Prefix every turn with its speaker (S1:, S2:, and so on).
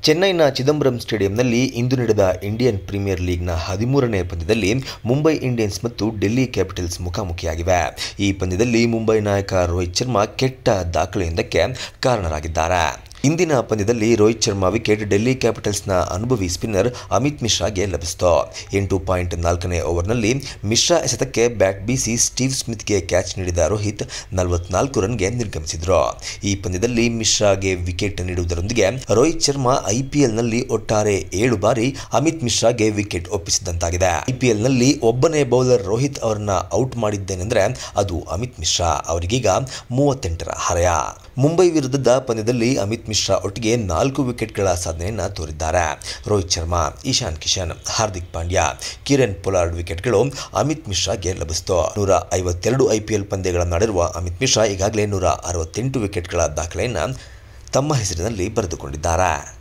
S1: ಚೆನ್ನೈನ ಚಿದಂಬರಂ ಸ್ಟೇಡಿಯಂನಲ್ಲಿ ಇಂದು ನಡೆದ Indian premier ಲೀಗ್ನ ಹದಿಮೂರನೇ ಪಂದ್ಯದಲ್ಲಿ ಮುಂಬೈ ಇಂಡಿಯನ್ಸ್ ಮತ್ತು ಡೆಲ್ಲಿ ಕ್ಯಾಪಿಟಲ್ಸ್ ಮುಖಾಮುಖಿಯಾಗಿವೆ ಈ ಪಂದ್ಯದಲ್ಲಿ ಮುಂಬೈ ನಾಯಕ ರೋಹಿತ್ ಶರ್ಮಾ ಕೆಟ್ಟ ದಾಖಲೆಯೊಂದಕ್ಕೆ ಕಾರಣರಾಗಿದ್ದಾರೆ ಇಂದಿನ ಪಂದ್ಯದಲ್ಲಿ ರೋಹಿತ್ ಶರ್ಮಾ ವಿಕೆಟ್ ಡೆಲ್ಲಿ ಕ್ಯಾಪಿಟಲ್ಸ್ನ ಅನುಭವಿ ಸ್ಪಿನ್ನರ್ ಅಮಿತ್ ಮಿಶ್ರಾಗೆ ಲಭಿಸಿತು ಎಂಟು ಪಾಯಿಂಟ್ ನಾಲ್ಕನೇ ಓವರ್ನಲ್ಲಿ ಮಿಶ್ರಾ ಎಸೆತಕ್ಕೆ ಬ್ಯಾಟ್ ಬೀಸಿ ಸ್ಟೀವ್ ಸ್ಮಿತ್ಗೆ ಕ್ಯಾಚ್ ನೀಡಿದ ರೋಹಿತ್ ನಲವತ್ನಾಲ್ಕು ರನ್ಗೆ ನಿರ್ಗಮಿಸಿದ್ರು ಈ ಪಂದ್ಯದಲ್ಲಿ ಮಿಶ್ರಾಗೆ ವಿಕೆಟ್ ನೀಡುವುದರೊಂದಿಗೆ ರೋಹಿತ್ ಶರ್ಮಾ ಐಪಿಎಲ್ನಲ್ಲಿ ಒಟ್ಟಾರೆ ಏಳು ಬಾರಿ ಅಮಿತ್ ಮಿಶ್ರಾಗೆ ವಿಕೆಟ್ ಒಪ್ಪಿಸಿದಂತಾಗಿದೆ ಐಪಿಎಲ್ನಲ್ಲಿ ಒಬ್ಬನೇ ಬೌಲರ್ ರೋಹಿತ್ ಅವರನ್ನ ಔಟ್ ಮಾಡಿದ್ದೇನೆಂದ್ರೆ ಅದು ಅಮಿತ್ ಮಿಶ್ರಾ ಅವರಿಗೀಗ ಮೂವತ್ತೆಂಟರ ಹರೆಯ ಮುಂಬೈ ವಿರುದ್ಧದ ಪಂದ್ಯದಲ್ಲಿ ಅಮಿತ್ ಮಿಶ್ರಾ ಒಟ್ಟಿಗೆ ನಾಲ್ಕು ವಿಕೆಟ್ಗಳ ಸಾಧನೆಯನ್ನು ತೋರಿದ್ದಾರೆ ರೋಹಿತ್ ಶರ್ಮಾ ಇಶಾನ್ ಕಿಶನ್ ಹಾರ್ದಿಕ್ ಪಾಂಡ್ಯ ಕಿರಣ್ ಪೊಲಾರ್ಡ್ ವಿಕೆಟ್ಗಳು ಅಮಿತ್ ಮಿಶ್ರಾಗೆ ಲಭಿಸಿತು ನೂರ ಐವತ್ತೆರಡು ಐಪಿಎಲ್ ಪಂದ್ಯಗಳನ್ನಾಡಿರುವ ಅಮಿತ್ ಮಿಶ್ರಾ ಈಗಾಗಲೇ ನೂರ ಅರವತ್ತೆಂಟು ವಿಕೆಟ್ಗಳ ದಾಖಲೆಯನ್ನು ತಮ್ಮ ಹೆಸರಿನಲ್ಲಿ ಬರೆದುಕೊಂಡಿದ್ದಾರೆ